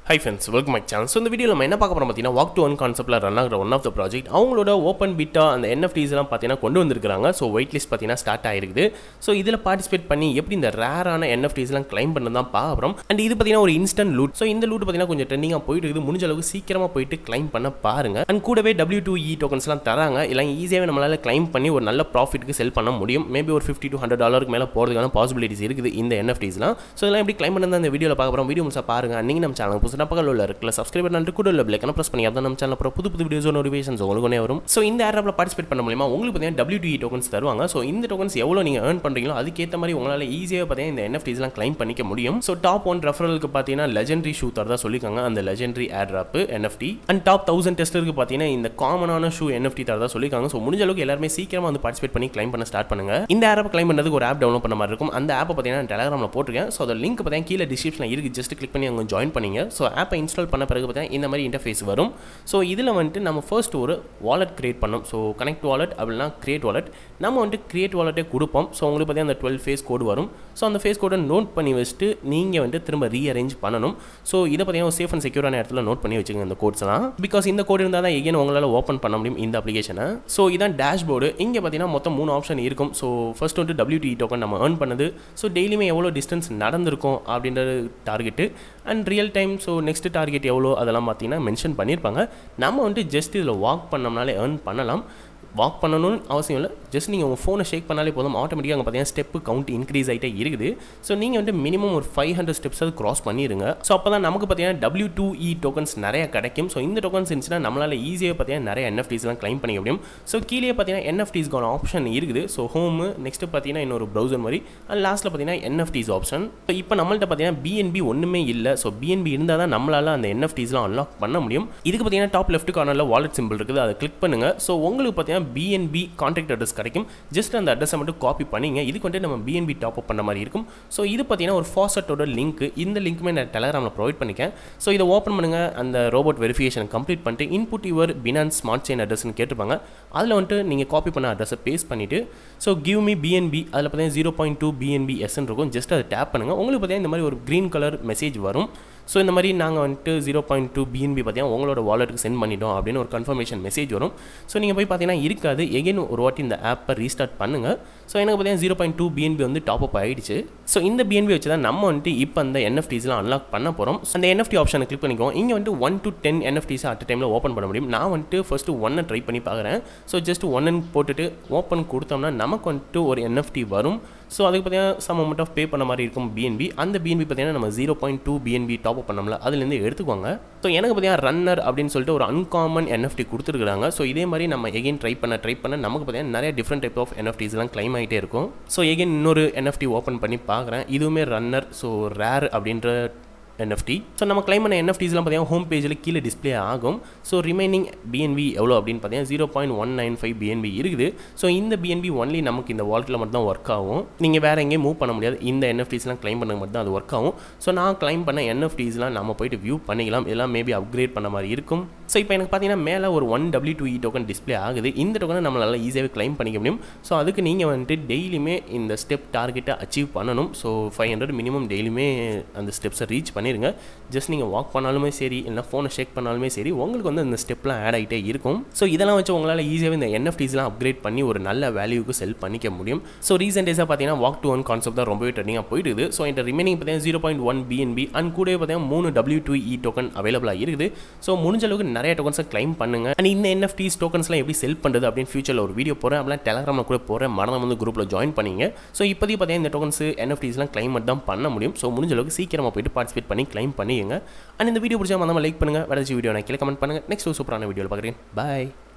high friends welcome my channel so இந்த வீடியோவில் நம்ம என்ன பார்க்க போகிறோம் பார்த்தீங்கன்னா வாக் டு ஒன் கான்செப்ட்டில் ரன் ஆகிற ஒன் ஆஃப் த ப்ராஜெக்ட் அவங்களோட ஓப்பன் பிட்டா அந்த NFTs எல்லாம் பார்த்தீங்கன்னா கொண்டு வந்திருக்காங்க ஸோ வெயிட் லிஸ்ட் பார்த்தீங்கன்னா ஸ்டார்ட் ஆயிருக்குது ஸோ இதில் பார்ட்டிசிபேட் பண்ணி எப்படி இந்த ரேரான NFTs எல்லாம் கிளைம் பண்ண தான் பார்க்குறோம் அண்ட் இது பார்த்தீங்கன்னா ஒரு இன்ஸ்டன்ட் லூட் ஸோ இந்த லூட் பார்த்தீங்கன்னா கொஞ்சம் ட்ரெண்டிங்காக போயிட்டு இருக்குது முடிஞ்ச அளவுக்கு சீக்கிரமாக போயிட்டு கிளைம் பண்ண பாருங்க அண்ட் கூடவே டபிள்யூ டூ இ டோக்கன்ஸ்லாம் தராங்க இல்லை ஈஸியாகவே நம்மளால் கிளைம் பண்ணி ஒரு நல்ல ப்ராஃபிட்டுக்கு செல் பண்ண முடியும் மேபி ஒரு ஃபிஃப்டி டு ஹண்ட்ரட் டாலருக்கு மேலே போகிறதுக்கான பாசிபிலிட்டிஸ் இருக்குது இந்த NFTsலாம் ஸோ இதெல்லாம் எப்படி கிளைம் பண்ணி இந்த வீடியோவில் பார்க்க போகிறோம் வீடியோ முழுசாக பாருங்க நீங்கள் நம்ம சேனல் புதுசாக பக்கத்தில் உள்ள இருக்குல்ல சப்ஸ்கிரைப் பண்ணி கூட உள்ள பிள்ளைக்கான ப்ரெஸ் பண்ணி அதான் நம்ம சேனல் அப்புறம் புது புது வீடியோஸ் நோட்டிஃபிகேஷன்ஸ் உங்களுக்கு ஒன்றே வரும் ஸோ இந்த ஆப்பில் பார்ட்டிசிபேட் பண்ண மூலியமா உங்களுக்கு பார்த்தீங்கன்னா டபிள்யூ டூ டோக்கன்ஸ் தருவாங்க ஸோ இந்த டோக்கன்ஸ் எவ்வளோ நீங்கள் ஏர்ன் பண்ணுறீங்களோ அதுக்கேற்ற மாதிரி உங்களால் ஈஸியாக பார்த்தீங்கன்னா இந்த NFTsலாம் கிளைம் பண்ணிக்க முடியும் ஸோ டாப் ஒன் ரெஃபரலுக்கு பார்த்தீங்கன்னா லெஜெண்டரி ஷூ தரதா சொல்லியிருக்காங்க அந்த legendary airdrop NFT and top thousand டெஸ்டருக்கு பார்த்தீங்கன்னா இந்த காமனான ஷூ NFT தரதா சொல்லியிருக்காங்க ஸோ முடிஞ்ச அளவுக்கு எல்லாருமே சீக்கிரமாக வந்து பார்ட்டிசிபேட் பண்ணி கிளைம் பண்ண ஸ்டார்ட் பண்ணுங்க இந்த ஆப்பை கிளைம் பண்ணுறதுக்கு ஒரு ஆப் டவுன்லோட் பண்ண மாதிரி இருக்கும் அந்த ஆப்பை பார்த்தீங்கன்னா டெலகிராமில் போட்டிருக்கேன் ஸோ அந்த லிங்க் பார்த்தீங்கன்னா கீழே டிஸ்கிரிப்ஷனில் இருக்குது ஜஸ்ட் கிளிக் பண்ணி அங்கே ஜாயின் பண்ணிங்க ஸோ ஆப்பை இன்ஸ்டால் பண்ண பிறகு பார்த்தீங்கன்னா இந்த மாதிரி இன்டர்ஃபேஸ் வரும் ஸோ இதில் வந்துட்டு நம்ம ஃபர்ஸ்ட் ஒரு வாலெட் கிரியேட் பண்ணோம் ஸோ கனெக்ட் வாலெட் அப்படின்னா கிரியேட் வாலெட் நம்ம வந்துட்டு கிரியேட் வாலெட்டே கொடுப்போம் ஸோ உங்களுக்கு பார்த்தீங்கன்னா அந்த டுவெல் ஃபேஸ் கோடு வரும் ஸோ அந்த ஃபேஸ் கோடை நோட் பண்ணி வச்சுட்டு நீங்கள் வந்துட்டு திரும்ப ரீஅரேஞ்ச் பண்ணணும் ஸோ இதை பார்த்தீங்கன்னா சேஃப் அண்ட் செக்யூரான இடத்துல நோட் பண்ணி வச்சுக்கோங்க இந்த கோட்ஸ்லாம் பிகாஸ் இந்த கோட் இருந்தால் தான் எகைன் உங்களால் ஓப்பன் பண்ண முடியும் இந்த அப்ளிகேஷனை ஸோ இதான் டேஷ்போர்டு இங்கே பார்த்தீங்கன்னா மொத்தம் மூணு ஆப்ஷன் இருக்கும் ஸோ ஃபர்ஸ்ட் வந்துட்டு டபிள்யூடி டோக்கன் நம்ம ஏர்ன் பண்ணது ஸோ டெய்லியுமே எவ்வளோ டிஸ்டன்ஸ் நடந்திருக்கும் அப்படின்றது target and real time so next target எவ்வளோ அதெல்லாம் பார்த்தீங்கன்னா மென்ஷன் பண்ணியிருப்பாங்க நம்ம வந்துட்டு ஜஸ்ட் இதில் வாக் பண்ணோம்னாலே ஏர்ன் பண்ணலாம் வாக் பண்ணணும்னு அவசியம் இல்லை ஜஸ்ட் நீங்கள் உங்கள் ஃபோனை ஷேக் பண்ணாலே போதும் ஆட்டோமேட்டிக்காக அங்கே பார்த்தீங்கன்னா ஸ்டெப்பு கவுண்ட் இன்க்ரீஸ் ஆகிட்டே இருக்குது ஸோ நீங்கள் வந்து மினிமம் ஒரு ஃபைவ் ஹண்ட்ரட் ஸ்டெப்ஸ் அது கிராஸ் பண்ணிடுங்க ஸோ அப்போ தான் நமக்கு பார்த்தீங்கன்னா டபிள்யூ டூ இ டோக்கன்ஸ் நிறைய கிடைக்கும் ஸோ இந்த டோக்கன்ஸ் இருந்துச்சுன்னா நம்மளால் ஈஸியாக பார்த்தீங்கன்னா நிறைய என்எஃப்டிஸ்லாம் கிளைம் பண்ணிக்க முடியும் ஸோ கீழே பார்த்தீங்கன்னா என்எஃப்டிஸ்க்கான ஆப்ஷன் இருக்குது ஸோ ஹோமு நெக்ஸ்ட்டு பார்த்தீங்கன்னா இன்னொரு ப்ரௌசர் மாதிரி அண்ட் லாஸ்ட்டில் பார்த்தீங்கன்னா என்எஃப்டிஸ் ஆப்ஷன் ஸோ இப்போ நம்மள்ட்ட பார்த்தீங்கன்னா பிஎன்பி ஒன்றுமே இல்லை ஸோ பிஎன்பி இருந்தால் தான் நம்மளால் அந்த என்எஃப்டிஸ்லாம் அன்லாக் பண்ண முடியும் இதுக்கு பார்த்தீங்கன்னா டாப் லெஃப்ட் கார்னரில் வாலெட் சிம்பிள் இருக்குது அதை கிளிக் பண்ணுங்கள் ஸோ உங்களுக்கு பார்த்தீங்கன்னா பிஎன்பி கான்டாக்ட் அட்ரஸ் கிடைக்கும் ஜஸ்ட் அந்த அட்ரஸை மட்டும் காப்பி பண்ணிங்க இதுக்கு வந்துட்டு நம்ம பிஎன்பி டாப் அப் பண்ண மாதிரி இருக்கும் ஸோ இது பார்த்தீங்கன்னா ஒரு ஃபாஸ்டோட லிங்க் இந்த லிங்க்குமே நான் டெலகிராமில் ப்ரொவைட் பண்ணிக்கேன் ஸோ இதை ஓப்பன் பண்ணுங்கள் அந்த ரோபோட் வெரிஃபிகேஷன் கம்ப்ளீட் பண்ணிட்டு input your Binance smart chain அட்ரஸ்னு கேட்டிருப்பாங்க அதில் வந்துட்டு நீங்கள் காப்பி பண்ண அட்ரஸை பேஸ்ட் பண்ணிவிட்டு ஸோ கிவ் மீ பிஎன்பி அதில் பார்த்தீங்கன்னா ஜீரோ பாயிண்ட் டூ பிஎன்பி எஸ்ன்னு இருக்கும் ஜஸ்ட் அதை டேப் பண்ணுங்கள் உங்களுக்கு பார்த்தீங்கன்னா இந்த மாதிரி ஒரு க்ரீன் கலர் மெசேஜ் வரும் ஸோ இந்த மாதிரி நாங்கள் வந்துட்டு ஜீரோ பாயிண்ட் டூ பிஎன்பி பார்த்தீங்கன்னா உங்களோட வாலெட்டுக்கு சென்ட் பண்ணிட்டோம் அப்படின்னு ஒரு கன்ஃபர்மேஷன் மெசேஜ் வரும் ஸோ நீங்கள் போய் பார்த்தீங்கன்னா இருக்காது எகைன் ஒரு வாட்டி இந்த ஆப்பை ரீஸ்டார்ட் பண்ணுங்கள் ஸோ எனக்கு பார்த்தீங்கன்னா ஜீரோ பாயிண்ட் டூ பிஎன்பி வந்து டாப் அப் ஆகிடுச்சு ஸோ இந்த பிஎன்பி வச்சு தான் நம்ம வந்துட்டு இப்போ அந்த என்எஃப்டிஸ்லாம் அன்லாக் பண்ண போகிறோம் அந்த என்எஃப்டி ஆப்ஷனை கிளிக் பண்ணிக்கோம் இங்கே வந்துட்டு one to ten N F Ts at டைமில் ஓப்பன் பண்ண முடியும் நான் வந்துட்டு ஃபஸ்ட்டு ஒன்னை ட்ரை பண்ணி பார்க்குறேன் ஸோ ஜஸ்ட் ஒன்னு போட்டுட்டு ஓப்பன் கொடுத்தோம்னா நமக்கு வந்துட்டு ஒரு என்எஃப்டி வரும் ஸோ அதுக்கு பார்த்தீங்கன்னா சம் அமௌண்ட் ஆஃப் பே பண்ண மாதிரி இருக்கும் பிஎன்பி அந்த பிஎன்பி பார்த்தீங்கன்னா நம்ம zero point two B N B top up பண்ணோம்ல அதுலேருந்து எடுத்துக்கோங்க ஸோ எனக்கு பார்த்தீங்கன்னா ரன்னர் அப்படின்னு சொல்லிட்டு ஒரு அன்காமன் என்எஃப்டி கொடுத்துருக்காங்க ஸோ இதே மாதிரி நம்ம எகைன் ட்ரை பண்ண ட்ரை பண்ண நமக்கு பார்த்தீங்கன்னா நிறைய டிஃப்ரெண்ட் டைப் ஆஃப் என்எஃப்டிஸ்லாம் கிளைம் ஆகிட்டே இருக்கும் ஸோ எகைன் இன்னொரு என்எஃப்டி ஓப்பன் பண்ணி பார்க்குறேன் இதுவுமே ரன்னர் ஸோ ரேர் அப்படின்ற என்எஃப்டி ஸோ நம்ம கிளைம் பண்ண என்எஃப்டிஸ்லாம் பார்த்தீங்கன்னா ஹோம் பேஜில் கீழே டிஸ்பிளே ஆகும் ஸோ ரிமைனிங் பிஎன்பி எவ்வளோ அப்படின்னு பார்த்தீங்கன்னா zero point one nine five B N B இருக்குது ஸோ இந்த பிஎன்பி ஒன்லி நமக்கு இந்த வால்ட்டில் மட்டும் தான் ஒர்க் ஆகும் நீங்கள் வேறு எங்கேயும் மூவ் பண்ண முடியாது இந்த என்எஃப்டிஸ்லாம் கிளைம் பண்ண மட்டும் தான் அது ஒர்க் ஆகும் ஸோ நான் கிளைம் பண்ண என்எஃப்டிஸ்லாம் நம்ம போயிட்டு வியூ பண்ணிக்கலாம் எல்லாம் மேபி அப்கிரேட் பண்ண மாதிரி இருக்கும் ஸோ இப்போ எனக்கு பார்த்தீங்கன்னா மேலே ஒரு one W two E token display ஆகுது இந்த டோக்கனை நம்மளால் ஈஸியாகவே கிளைம் பண்ணிக்க முடியும் ஸோ அதுக்கு நீங்கள் வந்துட்டு டெய்லியுமே இந்த ஸ்டெப் டார்கெட்டை அச்சீவ் பண்ணணும் ஸோ ஃபைவ் ஹண்ட்ரட் மினிமம் டெய்லியுமே அந்த ஸ்டெப்ஸை ரீச் பண்ணிடுங்க ஜஸ்ட் நீங்கள் வாக் பண்ணாலுமே சரி இல்லை ஃபோனை ஷேக் பண்ணாலுமே சரி உங்களுக்கு வந்து அந்த ஸ்டெப்லாம் ஆட் ஆகிட்டே இருக்கும் ஸோ இதெல்லாம் வச்சு உங்களால் ஈஸியாகவே இந்த என்எஃப்டிஸ்லாம் அப்கிரேட் பண்ணி ஒரு நல்ல வேல்யூக்கு செல் பண்ணிக்க முடியும் ஸோ ரீசெண்ட் டேஸாக பார்த்தீங்கன்னா வாக் டு ஒன் கான்செப்ட் தான் ரொம்பவே ட்ரெண்டிங்காக போயிடுது ஸோ இந்த ரிமைனிங் பார்த்தீங்கன்னா zero point one B N B and கூட பார்த்தீங்கன்னா மூணு டபிள்யூ டூ இ டோக்கன் அவைலபிளாக இருக்குது ஸோ முடிஞ்ச அளவுக்கு நிறைய டோக்கன்ஸை கிளைம் பண்ணுங்க அண்ட் இந்த என்எஃப்டிஸ் டோக்கன்ஸ்லாம் எப்படி செல் பண்ணுறது அப்படின்னு ஃபியூச்சரில் ஒரு வீடியோ போகிறேன் அப்படிலாம் டெலகிராமில் கூட போகிறேன் மரணம் வந்து குரூப்பில் ஜாயின் பண்ணிங்க ஸோ இப்போதைக்கு பார்த்தீங்கன்னா இந்த டோக்கன்ஸ் என்எஃப்டிஸ்லாம் கிளைம் தான் பண்ண முடியும் ஸோ முடிஞ்ச அளவுக்கு சீக்கிரமாக போயிட்டு பார்ட்டிசிபேட் பண்ணி கிளைம் பண்ணிங்க அண்ட் இந்த வீடியோ பிடிச்சா மறக்காம லைக் பண்ணுங்கள் வேறு வீடியோ நான் கீழே கமெண்ட் பண்ணுங்கள் நெக்ஸ்ட் சூப்பரான வீடியோவில் பார்க்குறேன் பாய்